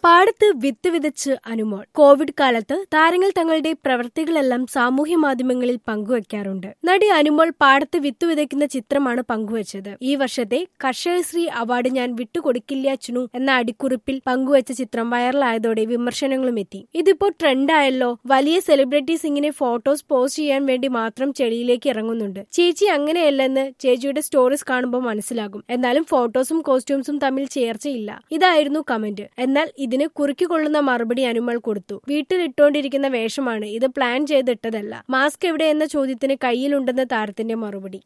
പാടത്ത് വിത്ത് വിതച്ച് അനുമോൾ കോവിഡ് കാലത്ത് താരങ്ങൾ തങ്ങളുടെ പ്രവൃത്തികളെല്ലാം സാമൂഹ്യ മാധ്യമങ്ങളിൽ പങ്കുവയ്ക്കാറുണ്ട് നടി അനുമോൾ പാടത്ത് വിത്ത് വിതയ്ക്കുന്ന ചിത്രമാണ് പങ്കുവച്ചത് ഈ വർഷത്തെ കർഷകശ്രീ അവാർഡ് ഞാൻ വിട്ടുകൊടുക്കില്ല ചുനു എന്ന അടിക്കുറിപ്പിൽ പങ്കുവച്ച ചിത്രം വൈറലായതോടെ വിമർശനങ്ങളും എത്തി ഇതിപ്പോ ട്രെൻഡായല്ലോ വലിയ സെലിബ്രിറ്റീസ് ഇങ്ങനെ ഫോട്ടോസ് പോസ്റ്റ് ചെയ്യാൻ വേണ്ടി മാത്രം ചെടിയിലേക്ക് ഇറങ്ങുന്നുണ്ട് ചേച്ചി അങ്ങനെയല്ലെന്ന് ചേച്ചിയുടെ സ്റ്റോറീസ് കാണുമ്പോൾ മനസ്സിലാകും എന്നാലും ഫോട്ടോസും കോസ്റ്റ്യൂംസും തമ്മിൽ ചേർച്ചയില്ല ഇതായിരുന്നു കമന്റ് എന്നാൽ ഇതിന് കുറുക്കിക്കൊള്ളുന്ന മറുപടി അനുമൾ കൊടുത്തു വീട്ടിലിട്ടോണ്ടിരിക്കുന്ന വേഷമാണ് ഇത് പ്ലാൻ ചെയ്തിട്ടതല്ല മാസ്ക് എവിടെ എന്ന ചോദ്യത്തിന് കയ്യിലുണ്ടെന്ന് താരത്തിന്റെ മറുപടി